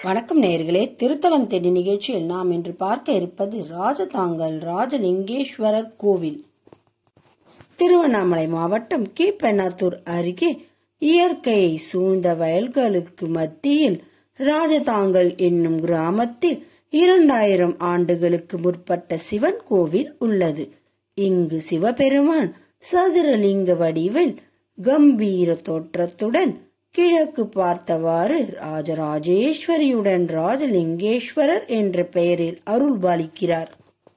வணக்கம் நேயர்களே திருத்தலம் தேடி நிகழ்ச்சியில் நாம் இன்று பார்க்க இருப்பது ராஜதாங்கல் ராஜலிங்கேஸ்வரர் கோவில் திருவண்ணாமலை மாவட்டம் கீழ்பெண்ணாத்தூர் அருகே இயற்கையை சூழ்ந்த வயல்களுக்கு மத்தியில் ராஜதாங்கல் என்னும் கிராமத்தில் இரண்டாயிரம் ஆண்டுகளுக்கு முற்பட்ட சிவன் கோவில் உள்ளது இங்கு சிவபெருமான் சதுரலிங்க வடிவில் கம்பீர தோற்றத்துடன் கிழக்கு பார்த்தவாறு ராஜராஜேஸ்வரியுடன் ராஜலிங்கேஸ்வரர் என்ற பெயரில் அருள்பாலிக்கிறார்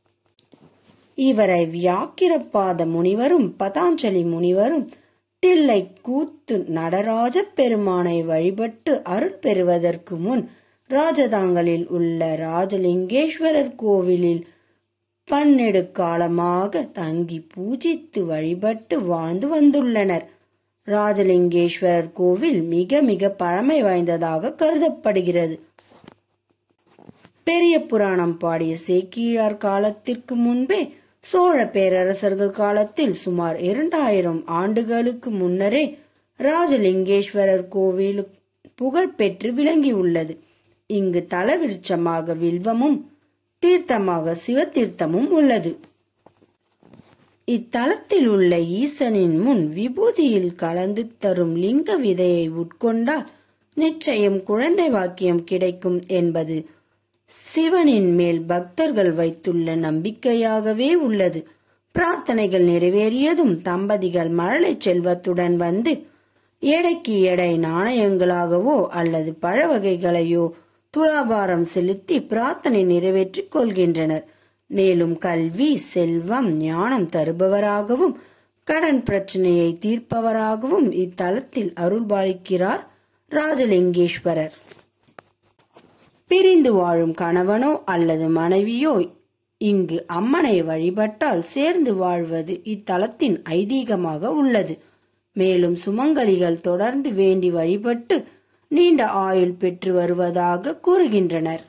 இவரை வியாக்கிரபாத முனிவரும் பதாஞ்சலி முனிவரும் தில்லை கூத்து நடராஜ பெருமானை வழிபட்டு அருள் பெறுவதற்கு முன் ராஜதாங்கலில் உள்ள ராஜலிங்கேஸ்வரர் கோவிலில் பன்னெடு காலமாக தங்கி பூஜித்து வழிபட்டு வாழ்ந்து வந்துள்ளனர் ராஜலிங்கேஸ்வரர் கோவில் மிக மிக பழமை வாய்ந்ததாக கருதப்படுகிறது பெரிய புராணம் பாடிய சேக்கிழார் காலத்திற்கு முன்பே சோழ பேரரசர்கள் காலத்தில் சுமார் இரண்டாயிரம் ஆண்டுகளுக்கு முன்னரே ராஜலிங்கேஸ்வரர் கோவில் புகழ் பெற்று விளங்கியுள்ளது இங்கு தலவிருட்சமாக வில்வமும் தீர்த்தமாக சிவதீர்த்தமும் உள்ளது இத்தலத்தில் உள்ள ஈசனின் முன் விபூதியில் கலந்து தரும் லிங்க விதையை உட்கொண்டால் நிச்சயம் குழந்தை வாக்கியம் கிடைக்கும் என்பது சிவனின் மேல் பக்தர்கள் வைத்துள்ள நம்பிக்கையாகவே உள்ளது பிரார்த்தனைகள் நிறைவேறியதும் தம்பதிகள் மழலை செல்வத்துடன் வந்து எடைக்கு எடை நாணயங்களாகவோ அல்லது பழ வகைகளையோ துலாபாரம் செலுத்தி பிரார்த்தனை நிறைவேற்றிக் கொள்கின்றனர் மேலும் கல்வி செல்வம் ஞானம் தருபவராகவும் கடன் பிரச்சனையை தீர்ப்பவராகவும் இத்தலத்தில் அருள்பாலிக்கிறார் ராஜலிங்கேஸ்வரர் பிரிந்து வாழும் கணவனோ அல்லது மனைவியோ இங்கு அம்மனை வழிபட்டால் சேர்ந்து வாழ்வது இத்தலத்தின் ஐதீகமாக உள்ளது மேலும் சுமங்கலிகள் தொடர்ந்து வேண்டி வழிபட்டு நீண்ட ஆயுள் பெற்று வருவதாக கூறுகின்றனர்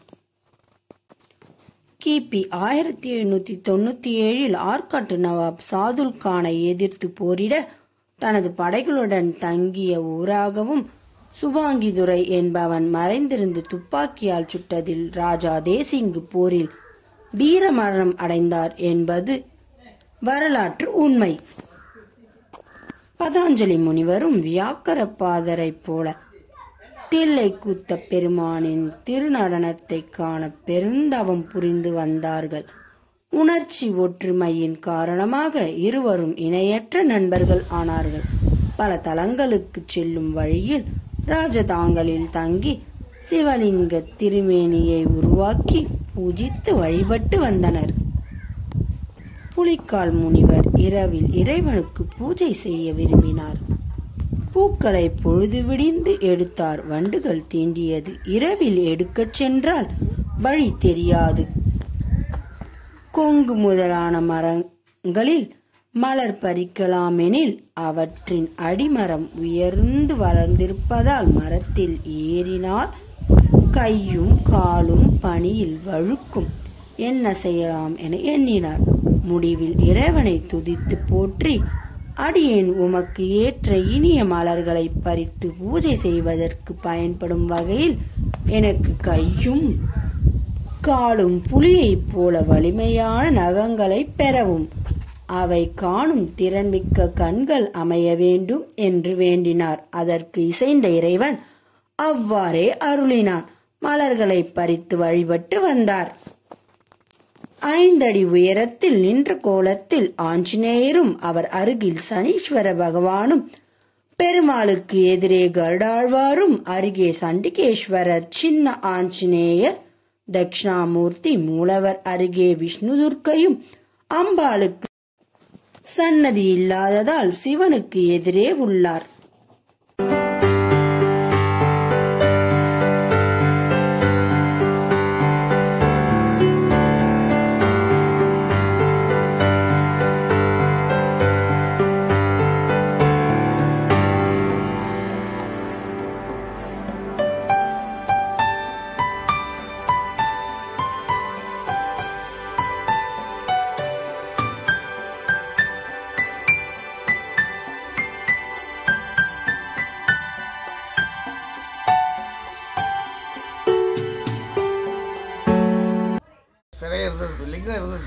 கிபி ஆயிரத்தி எழுநூத்தி தொண்ணூத்தி ஏழில் ஆற்காட்டு நவாப் சாதுல் கானை எதிர்த்து போரிட தனது படைகளுடன் தங்கிய ஊராகவும் சுபாங்கிதுரை என்பவன் மறைந்திருந்து துப்பாக்கியால் சுட்டதில் ராஜா தேசிங்கு போரில் வீரமரணம் அடைந்தார் என்பது வரலாற்று உண்மை பதாஞ்சலி முனிவரும் வியாக்கரபாதரைப் போல தில்லை கூத்த பெருமானின் திருநடனத்தை காண பெருந்தவம் புரிந்து வந்தார்கள் உணர்ச்சி ஒற்றுமையின் காரணமாக இருவரும் இணையற்ற நண்பர்கள் ஆனார்கள் பல தலங்களுக்கு செல்லும் வழியில் ராஜதாங்கலில் தங்கி சிவலிங்க திருமேனியை உருவாக்கி பூஜித்து வழிபட்டு வந்தனர் புலிக்கால் முனிவர் இரவில் இறைவனுக்கு பூஜை செய்ய விரும்பினார் பூக்களை பொழுது விடிந்து எடுத்தார் வண்டுகள் தீண்டியது இரவில் எடுக்கச் சென்றால் வழி தெரியாது கொங்கு முதலான மரங்களில் மலர் பறிக்கலாமெனில் அவற்றின் அடிமரம் உயர்ந்து வளர்ந்திருப்பதால் மரத்தில் ஏறினால் கையும் காலும் பனியில் வழுக்கும் என்ன செய்யலாம் என எண்ணினார் முடிவில் இறைவனை துதித்து போற்றி அடியேன் உமக்கு ஏற்ற இனிய மலர்களை பறித்து பூஜை செய்வதற்கு பயன்படும் வகையில் எனக்கு கையும் காலும் புலியைப் போல வலிமையான நகங்களை பெறவும் அவை காணும் திறன்மிக்க கண்கள் அமைய வேண்டும் என்று வேண்டினார் அதற்கு இசைந்த இறைவன் அவ்வாறே அருளினான் மலர்களை பறித்து வழிபட்டு வந்தார் ஐந்தடி உயரத்தில் நின்ற கோலத்தில் ஆஞ்சநேயரும் அவர் அருகில் சனீஸ்வர பகவானும் பெருமாளுக்கு எதிரே கருடாழ்வாரும் அருகே சண்டிகேஸ்வரர் சின்ன ஆஞ்சநேயர் தட்சிணாமூர்த்தி மூலவர் அருகே விஷ்ணு துர்க்கையும் அம்பாளுக்கு சன்னதி இல்லாததால் சிவனுக்கு எதிரே உள்ளார்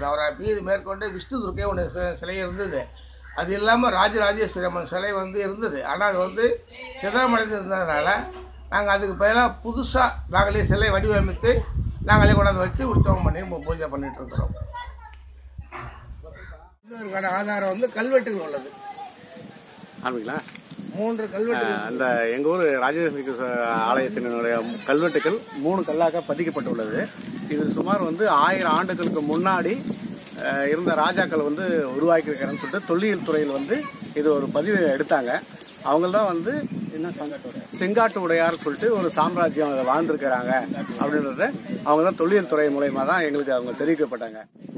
இருந்தது அவரை மீது மேற்கொண்டு விஷ்ணு துர்க்கை ஒன்று சி- சிலை இருந்தது அது இல்லாமல் ராஜராஜேஸ்வரி அம்மன் சிலை வந்து இருந்தது ஆனால் அது வந்து சிதறமடைந்து இருந்ததுனால நாங்கள் அதுக்கு பதிலாக புதுசாக நாங்களே சிலை வடிவமைத்து நாங்களே கொண்டாந்து வச்சு உற்சவம் பண்ணி பூ- பூஜை பண்ணிட்டு இருக்கிறோம் இதற்கான ஆதாரம் வந்து கல்வெட்டுகள் உள்ளது ஆரம்பிக்கலாம் மூன்று கல்வெட்டுகள் அந்த எங்க ஊர் ராஜேஸ்வரி கிருஷ்ண ஆலயத்தினுடைய கல்வெட்டுகள் மூணு கல்லாக பதிக்கப்பட்டுள்ளது இது சுமார் வந்து ஆயிரம் ஆண்டுகளுக்கு முன்னாடி அஹ், இருந்த ராஜாக்கள் வந்து உருவாக்கியிருக்கிறேன்னு சொல்லிட்டு தொல்லியல் துறையில் வந்து இது ஒரு பதிவு எடுத்தாங்க அவங்க தான் வந்து என்ன செங்காட்டு உடையார் சொல்லிட்டு ஒரு சாம்ராஜ்யம் அதில் வாழ்ந்திருக்கிறாங்க அப்படின்றத அவங்க தான் தொல்லியல் துறை மூலயமா தான் எங்களுக்கு அவங்க தெரிவிக்கப்பட்டாங்க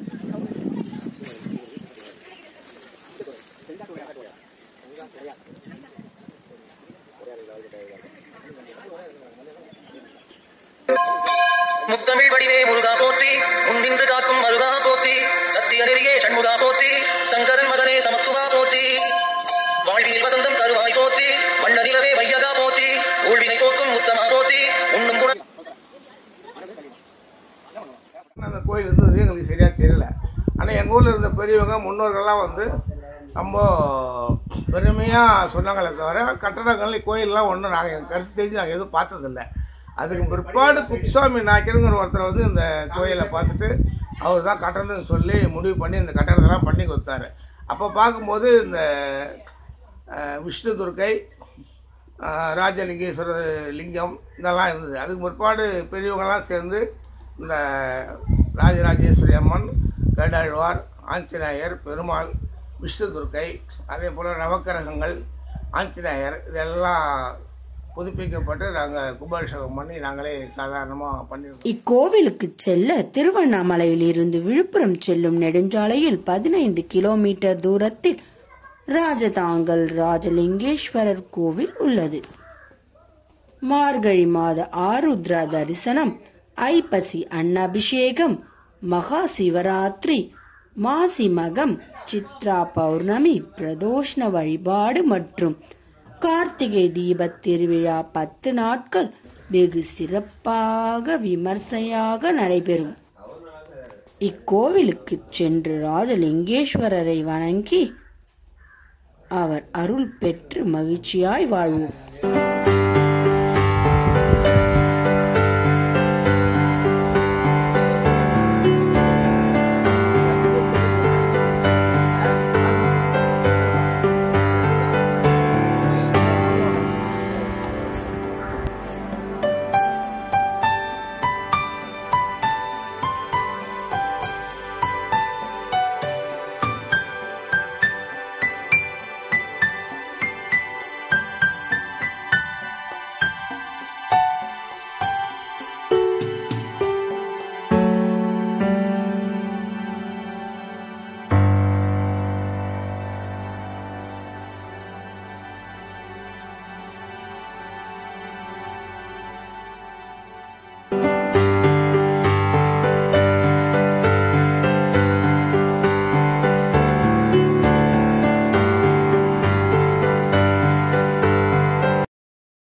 முத்தமிழ் வடிவே முருகா போற்றி முன்னின்று காக்கும் மருகா போற்றி சத்திய நெறியே சண்முகா போற்றி சங்கரன் மகனே சமத்துவா போற்றி வாழ்வினில் வசந்தம் தருவாய் போற்றி மன்னதிலவே வையகா போற்றி ஊழ்வினை போக்கும் முத்தமா போற்றி உண்ணும் குண அந்த கோயில் இருந்தது எங்களுக்கு சரியாக தெரியல ஆனால் எங்கள் ஊரில் இருந்த பெரியவங்க முன்னோர்கள்லாம் வந்து ரொம்ப பெருமையாக சொன்னாங்களே தவிர கட்டடங்கள் கோயிலெலாம் ஒன்றும் நாங்கள் எங்கள் கருத்து தெரிஞ்சு நாங்கள் எதுவும் பார்த்ததில்ல அதுக்கு பிற்பாடு குப்சாமி நாயக்கருங்கிற ஒருத்தர் வந்து இந்த கோயிலை பார்த்துட்டு அவர் தான் கட்டணம்னு சொல்லி முடிவு பண்ணி இந்த கட்டடத்தெல்லாம் பண்ணி கொடுத்தாரு அப்போ பார்க்கும்போது இந்த அஹ், விஷ்ணு துர்க்கை அஹ், ராஜலிங்கேஸ்வரர் லிங்கம் இதெல்லாம் இருந்தது அதுக்கு பிற்பாடு பெரியவங்கெல்லாம் சேர்ந்து இந்த ராஜராஜேஸ்வரி அம்மன் கேடாழ்வார் ஆஞ்சநேயர் பெருமாள் விஷ்ணு துர்க்கை அதே போல் நவக்கிரகங்கள் ஆஞ்சநேயர் இதெல்லாம் புதுப்பிக்கப்பட்டு நாங்கள் கும்பாபிஷேகம் பண்ணி நாங்களே சாதாரணமாக பண்ணியிருக்கோம் இக்கோவிலுக்கு செல்ல திருவண்ணாமலையில் இருந்து விழுப்புரம் செல்லும் நெடுஞ்சாலையில் பதினைந்து கிலோமீட்டர் தூரத்தில் ராஜதாங்கல் ராஜலிங்கேஸ்வரர் கோவில் உள்ளது மார்கழி மாத ஆருத்ரா தரிசனம் ஐப்பசி அன்னாபிஷேகம் மகா சிவராத்திரி மாசி மகம் சித்ரா பௌர்ணமி பிரதோஷ்ண வழிபாடு மற்றும் கார்த்திகை தீபத் திருவிழா பத்து நாட்கள் வெகு சிறப்பாக விமர்சையாக நடைபெறும் இக்கோவிலுக்கு சென்று ராஜலிங்கேஸ்வரரை வணங்கி அவர் அருள் பெற்று மகிழ்ச்சியாய் வாழ்வோம்